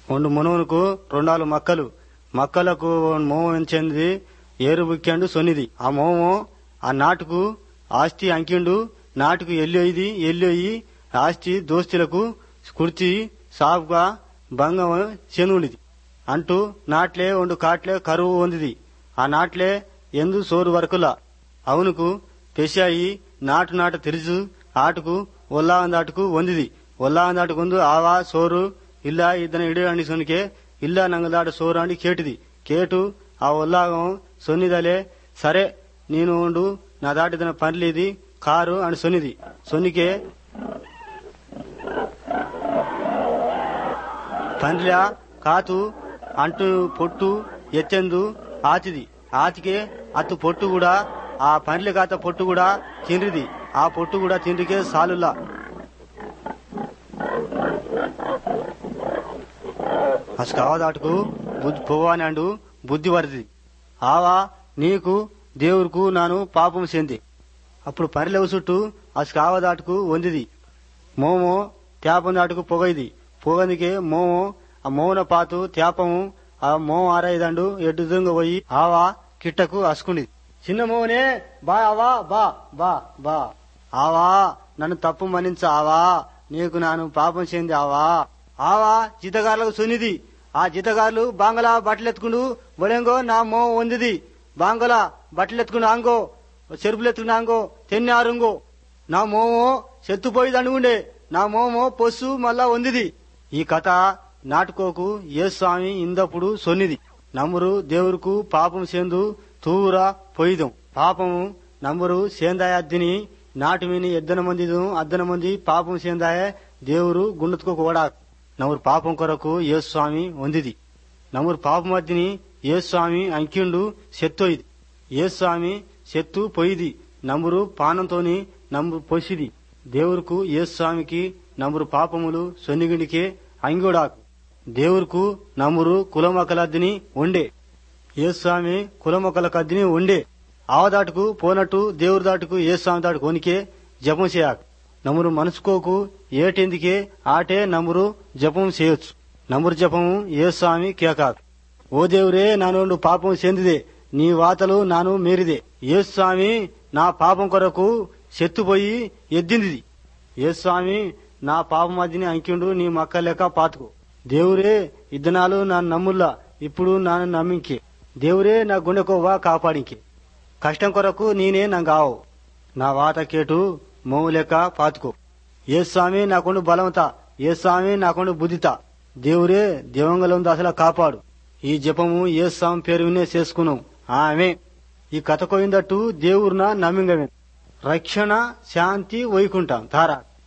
రెండు మునువునకు రెండాలు మక్కలు మక్కలకు మోవం చెంది ఏరు బుక్కాండు సొన్నిది ఆ మోవం ఆ నాటుకు ఆస్తి అంకిండు నాటుకు ఎల్లోయిది ఎల్లోయి ఆస్తి దోస్తులకు కుర్చి సాపుగా భంగం చెనుండిది అంటూ నాట్లే ఒండు కాట్లే కరువు వందిది ఆ నాట్లే ఎందు సోరు వరకులా అవునుకు పెశాయి నాటు నాట తిరుచు ఆటుకు ఒల్లాందాటుకు వందిది ఒల్లాందాటుకు వందు ఆవా సోరు ఇల్లా ఇద్దరు ఇడు అండి సొనికే ఇల్లా నంగదాట సోరు అండి కేటిది కేటు ఆ ఒల్లాగం సొన్నిదలే సరే నేను ఉండు నా దాటి పనిలేది కారు అని సొన్నిది సొన్నికే పండ్ల కాతు అంటు పొట్టు ఎత్తెందు ఆతిది ఆతికే అత్తు పొట్టు కూడా ఆ పండ్ల కాత పొట్టు కూడా తిండ్రిది ఆ పొట్టు కూడా తిండికే సాలులా అసలు కావదాటుకు బుద్ధి పోవానండు బుద్ధి వరది ఆవా నీకు దేవుడుకు నాను పాపం చెంది అప్పుడు పరిలేవు చుట్టూ అసలు కావదాటుకు వందిది మోమో తేపం దాటుకు పొగైది పొగందుకే మోమో ఆ మోన పాతు తేపము ఆ మోం ఆరాయిదండు ఎడ్డు దుంగ పోయి ఆవా కిట్టకు అసుకుంది చిన్న మోనే బా ఆవా బా బా బా ఆవా నన్ను తప్పు మన్నించ ఆవా నీకు నాను పాపం చెంది ఆవా ఆవా జీతగారులకు సునిది ఆ జీతగారులు బాంగలా బట్టలెత్తుకుండు బొలెంగో నా మో వందిది బాంగలా బట్టలెత్తుకుని ఆంగో చెరుపులు ఎత్తుకుని ఆంగో తెన్ని ఆరుంగో నా మోమో చెత్తుపోయి అనుకుండే నా మోమో పొస్సు మళ్ళా వందిది ఈ కథ నాటుకోకు ఏ స్వామి ఇందప్పుడు సొన్నిది నమ్మురు దేవురుకు పాపం సేందు తూరా పొయ్యిదం పాపము నమ్మురు సేందాయద్దిని నాటు మీని ఎద్దన మంది అద్దన మంది పాపం సేందాయ దేవురు గుండెత్తుకోకు ఓడా నమ్మురు పాపం కొరకు ఏ స్వామి వందిది నమ్మురు పాపం అద్దిని ఏ స్వామి అంకిండు సెత్తోయిది ఏ స్వామి సెత్తు పొయ్యిది నమ్మురు పానంతోని నమ్మురు పొసిది దేవురుకు ఏ స్వామికి నమ్మురు పాపములు సొన్నిగిండికే అంగుడాకు దేవురుకు నమ్మురు కులమొకలద్దిని ఉండే ఏ స్వామి కులమొకలకద్దిని ఉండే ఆవదాటుకు పోనట్టు దేవుడి దాటుకు ఏ స్వామి దాటుకు వనికే జపం చేయకు నమ్మురు మనసుకోకు ఏటెందుకే ఆటే నమ్మురు జపం చేయొచ్చు నమ్మురు జపము ఏ స్వామి కేకాకు ఓ దేవురే నాను పాపం చెందిదే నీ వాతలు నాను మీరిదే ఏ స్వామి నా పాపం కొరకు చెత్తుపోయి ఎద్దింది ఏ స్వామి నా పాపం అదిని అంకిండు నీ మక్క లెక్క పాతుకు దేవురే ఇద్దనాలు నా నమ్ముల్లా ఇప్పుడు నాను నమ్మింకే దేవురే నా గుండెకోవా కాపాడింకే కష్టం కొరకు నేనే నంగావు నా వాత కేటు మోము లెక్క పాతుకో ఏ స్వామి నాకుండు బలమత ఏ స్వామి నాకుండు బుద్ధిత దేవురే దేవంగలం దశలా కాపాడు ఈ జపము ఏ స్వామి పేరు వినే చేసుకున్నాం ఆమె ఈ కథ కోయిందట్టు దేవురున నమ్మింగమే రక్షణ శాంతి వైకుంఠం తారా